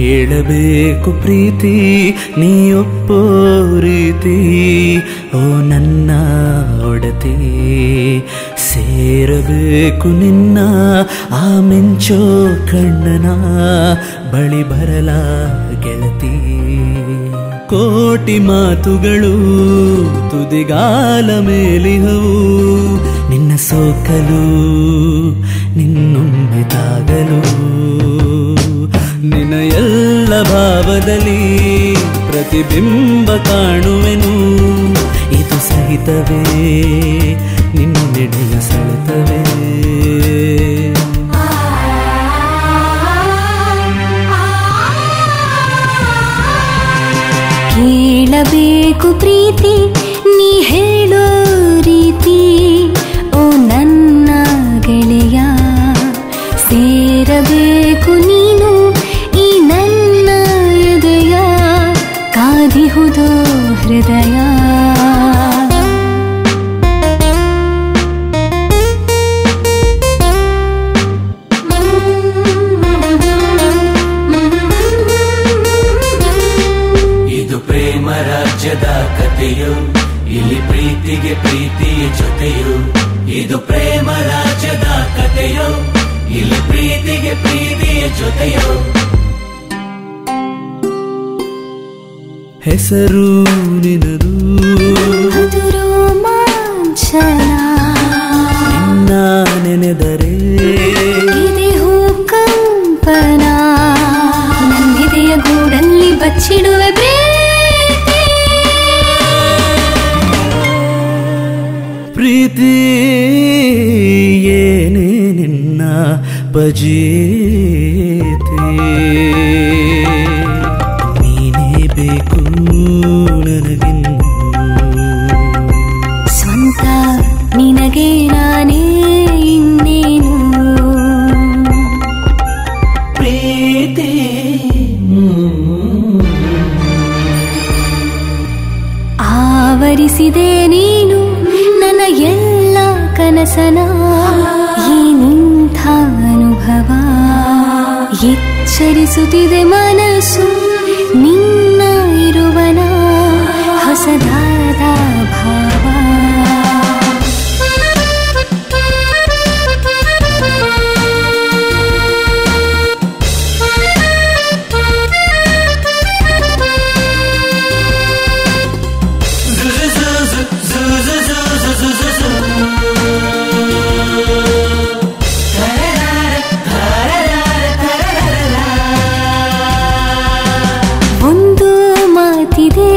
ಕೇಳಬೇಕು ಪ್ರೀತಿ ನೀ ಒಪ್ಪೋ ರೀತಿ ಓ ನನ್ನ ಒಡತಿ ಸೇರಬೇಕು ನಿನ್ನ ಆ ಮಿಂಚೋ ಕಣ್ಣನ ಬಳಿ ಬರಲ ಗೆಳತಿ ಕೋಟಿ ಮಾತುಗಳು ತುದಿಗಾಲ ಮೇಲಿಹವು ನಿನ್ನ ಸೋಕಲು ನಿನ್ನೊಮ್ಮೆ ತಾಗಲು ನಿನ್ನ ಎಲ್ಲ ಭಾವದಲ್ಲಿ ಪ್ರತಿಬಿಂಬ ಕಾಣುವೆನು ಇದು ಸಹಿತವೇ ನಿನ್ನೆಡೆಯ ಸೆಳೆತವೇ ಕೇಳಬೇಕು ಪ್ರೀತಿ ನೀ ಹೇಳೋ ರೀತಿ ಓ ನನ್ನ ಗೆಳೆಯ ಸೇರಬೇಕು ನೀನು ಈ ನನ್ನ ಹೃದಯ ಕಾದಿಹುದು ಹೃದಯ ಇದು ಪ್ರೇಮ ರಾಜ್ಯದ ಕಥೆಯು ಇಲ್ಲಿ ಪ್ರೀತಿಗೆ ಪ್ರೀತಿಯ ಜೊತೆಯು ಇದು ಪ್ರೇಮ ರಾಜ್ಯದ ಕಥೆಯು ಇಲ್ಲಿ ಪ್ರೀತಿಗೆ ಪ್ರೀತಿಯ ಜೊತೆಯು ಹೆಸರು ನಿನದು ಅದು ರೋಮಾಂಚನ ನಿನ್ನ ನೆನೆದರೆ ಇದೆ ಕಂಪನ ನನ್ನೆದೆಯ ಗೂಡಲ್ಲಿ ಬಚ್ಚಿಡುವೆ ಪ್ರೀತಿ ಪ್ರೀತಿ ಏನೇ ನಿನ್ನ ಬಜೀತೆ ನೀನೇ ಬೇಕು ನನಗಿನ್ನು ಸ್ವಂತ ನಿನಗೆ ನಾನೇ ಇನ್ನೇನು ಪ್ರೀತಿ ಆವರಿಸಿದೆ ನೀನು ನನ್ನ ಎಲ್ಲ ಕನಸನ ಈ ನಿಂಥ ಅನುಭವ ಎಚ್ಚರಿಸುತ್ತಿದೆ ಮನಸ್ಸು ನಿನ್ನ ಇರುವನ ಹೊಸದಾದ ಭಾವ ಒಂದು ಮಾತಿದೆ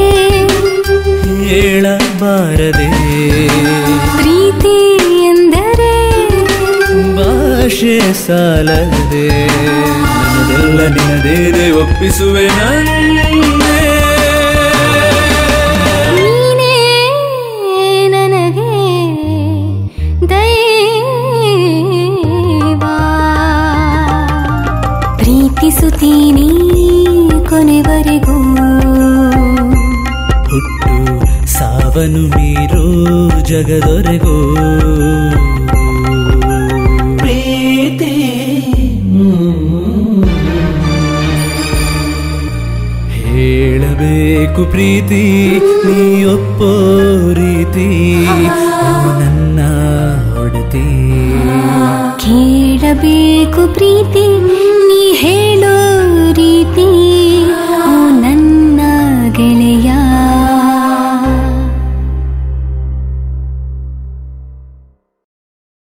ಹೇಳಬಾರದೆ ಪ್ರೀತಿ ಎಂದರೆ ಭಾಷೆ ಸಾಲದೆ ನನ್ನದೆಲ್ಲ ನಿನ್ನದೇನೆ ಒಪ್ಪಿಸುವೆ ನನ್ನೇ ನೀನೇ ನನಗೆ ದೈವ ಪ್ರೀತಿಸುತ್ತೀನಿ ಕೊನೆವರೆಗೂ ಹುಟ್ಟು ಸಾವನು ಮೀರೋ ಜಗದೊರೆಗೋ ಪ್ರೀತಿ ಹೇಳಬೇಕು ಪ್ರೀತಿ ನೀ ಒಪ್ಪೋ ರೀತಿ ಓ ನನ್ನ ಹೊಡತಿ ಕೇಳಬೇಕು ಪ್ರೀತಿ